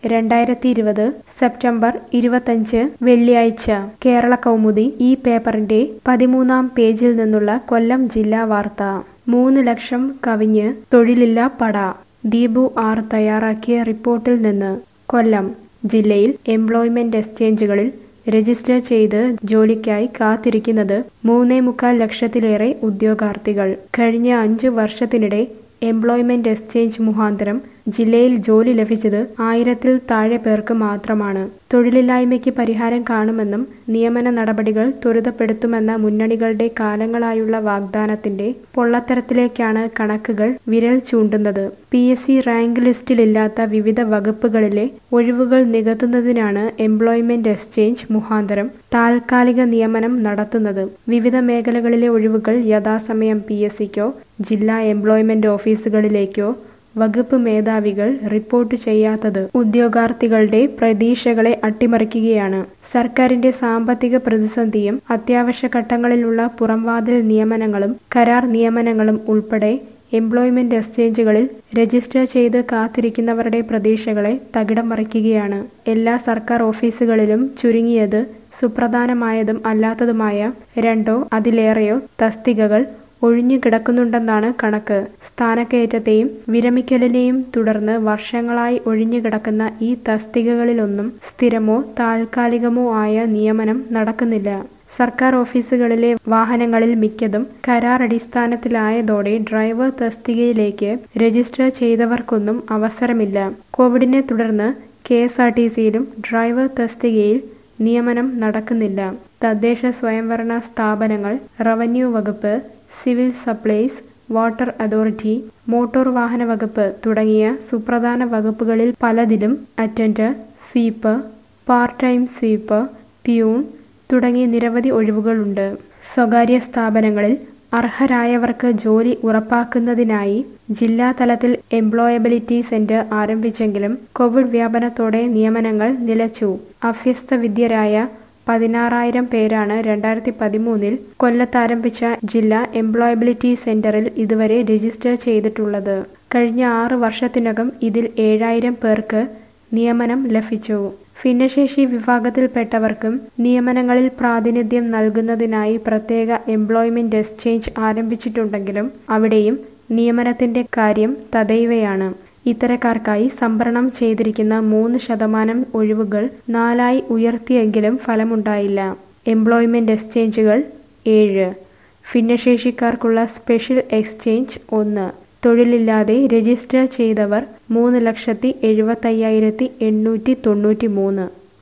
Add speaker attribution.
Speaker 1: രണ്ടായിരത്തി ഇരുപത് സെപ്റ്റംബർ ഇരുപത്തഞ്ച് വെള്ളിയാഴ്ച കേരള കൗമുദി ഈ പേപ്പറിന്റെ പതിമൂന്നാം പേജിൽ നിന്നുള്ള കൊല്ലം ജില്ലാ വാർത്ത മൂന്ന് ലക്ഷം കവിഞ്ഞ് തൊഴിലില്ല പട ദീപു ആർ തയ്യാറാക്കിയ റിപ്പോർട്ടിൽ നിന്ന് കൊല്ലം ജില്ലയിൽ എംപ്ലോയ്മെന്റ് എക്സ്ചേഞ്ചുകളിൽ രജിസ്റ്റർ ചെയ്ത് ജോലിക്കായി കാത്തിരിക്കുന്നത് മൂന്നേ മുക്കാൽ ലക്ഷത്തിലേറെ ഉദ്യോഗാർത്ഥികൾ കഴിഞ്ഞ അഞ്ചു വർഷത്തിനിടെ എംപ്ലോയ്മെന്റ് എക്സ്ചേഞ്ച് മുഖാന്തരം ജില്ലയിൽ ജോലി ലഭിച്ചത് ആയിരത്തിൽ താഴെ പേർക്ക് മാത്രമാണ് തൊഴിലില്ലായ്മയ്ക്ക് പരിഹാരം കാണുമെന്നും നിയമന നടപടികൾ ത്വരിതപ്പെടുത്തുമെന്ന മുന്നണികളുടെ കാലങ്ങളായുള്ള വാഗ്ദാനത്തിന്റെ പൊള്ളത്തരത്തിലേക്കാണ് കണക്കുകൾ വിരൽ ചൂണ്ടുന്നത് പി എസ് സി റാങ്ക് ലിസ്റ്റിലില്ലാത്ത വിവിധ വകുപ്പുകളിലെ ഒഴിവുകൾ നികത്തുന്നതിനാണ് എംപ്ലോയ്മെന്റ് എക്സ്ചേഞ്ച് മുഖാന്തരം താൽക്കാലിക നിയമനം നടത്തുന്നത് വിവിധ മേഖലകളിലെ ഒഴിവുകൾ യഥാസമയം പി എസ് സിക്കോ ജില്ലാ എംപ്ലോയ്മെന്റ് ഓഫീസുകളിലേക്കോ വകുപ്പ് മേധാവികൾ റിപ്പോർട്ട് ചെയ്യാത്തത് ഉദ്യോഗാർത്ഥികളുടെ പ്രതീക്ഷകളെ അട്ടിമറിക്കുകയാണ് സർക്കാരിന്റെ സാമ്പത്തിക പ്രതിസന്ധിയും അത്യാവശ്യ ഘട്ടങ്ങളിലുള്ള പുറംവാതിൽ നിയമനങ്ങളും കരാർ നിയമനങ്ങളും ഉൾപ്പെടെ എംപ്ലോയ്മെന്റ് എക്സ്ചേഞ്ചുകളിൽ രജിസ്റ്റർ ചെയ്ത് കാത്തിരിക്കുന്നവരുടെ പ്രതീക്ഷകളെ തകിടം മറിക്കുകയാണ് എല്ലാ സർക്കാർ ഓഫീസുകളിലും ചുരുങ്ങിയത് സുപ്രധാനമായതും അല്ലാത്തതുമായ രണ്ടോ അതിലേറെയോ തസ്തികകൾ ഒഴിഞ്ഞു കിടക്കുന്നുണ്ടെന്നാണ് കണക്ക് സ്ഥാനക്കയറ്റത്തെയും വിരമിക്കലിനെയും തുടർന്ന് വർഷങ്ങളായി ഒഴിഞ്ഞു കിടക്കുന്ന ഈ തസ്തികകളിലൊന്നും സ്ഥിരമോ താൽക്കാലികമോ ആയ നിയമനം നടക്കുന്നില്ല സർക്കാർ ഓഫീസുകളിലെ വാഹനങ്ങളിൽ മിക്കതും കരാർ അടിസ്ഥാനത്തിലായതോടെ ഡ്രൈവർ തസ്തികയിലേക്ക് രജിസ്റ്റർ ചെയ്തവർക്കൊന്നും അവസരമില്ല കോവിഡിനെ തുടർന്ന് കെ എസ് ആർ ടി സിയിലും ഡ്രൈവർ തസ്തികയിൽ നിയമനം നടക്കുന്നില്ല തദ്ദേശ സ്വയംഭരണ സ്ഥാപനങ്ങൾ റവന്യൂ വകുപ്പ് civil supplies water authority motor വാഹന വകുപ്പ് തുടങ്ങിയ സുപ്രധാന വകുപ്പുകളിൽ പലതിലും attender sweeper part time sweeper peon തുടങ്ങി നിരവധി ഒഴിവുകളുണ്ട് സ്വകാര്യ സ്ഥാപനങ്ങളിൽ അർഹരായവർക്ക് ജോലി ഉറപ്പാക്കുന്നതിനായി ജില്ലാ തലത്തിൽ എംപ്ലോയബിലിറ്റി സെന്റർ ആരംഭിച്ചെങ്കിലും കോവിഡ് വ്യാപനത്തോടെ നിയമനങ്ങൾ നിലച്ചു അഭ്യസ്ത വിദ്യരായ പതിനാറായിരം പേരാണ് രണ്ടായിരത്തി പതിമൂന്നിൽ കൊല്ലത്ത് ആരംഭിച്ച ജില്ലാ എംപ്ലോയബിലിറ്റി സെന്ററിൽ ഇതുവരെ രജിസ്റ്റർ ചെയ്തിട്ടുള്ളത് കഴിഞ്ഞ ആറ് വർഷത്തിനകം ഇതിൽ ഏഴായിരം പേർക്ക് നിയമനം ലഭിച്ചു ഭിന്നശേഷി വിഭാഗത്തിൽപ്പെട്ടവർക്കും നിയമനങ്ങളിൽ പ്രാതിനിധ്യം നൽകുന്നതിനായി പ്രത്യേക എംപ്ലോയ്മെന്റ് എക്സ്ചേഞ്ച് ആരംഭിച്ചിട്ടുണ്ടെങ്കിലും അവിടെയും നിയമനത്തിന്റെ കാര്യം തദൈവയാണ് ഇത്തരക്കാർക്കായി സംവരണം ചെയ്തിരിക്കുന്ന മൂന്ന് ശതമാനം ഒഴിവുകൾ നാലായി ഉയർത്തിയെങ്കിലും ഫലമുണ്ടായില്ല എംപ്ലോയ്മെന്റ് എക്സ്ചേഞ്ചുകൾ ഏഴ് ഭിന്നശേഷിക്കാർക്കുള്ള സ്പെഷ്യൽ എക്സ്ചേഞ്ച് ഒന്ന് തൊഴിലില്ലാതെ രജിസ്റ്റർ ചെയ്തവർ മൂന്ന് ലക്ഷത്തി എഴുപത്തയ്യായിരത്തി എണ്ണൂറ്റി തൊണ്ണൂറ്റി മൂന്ന്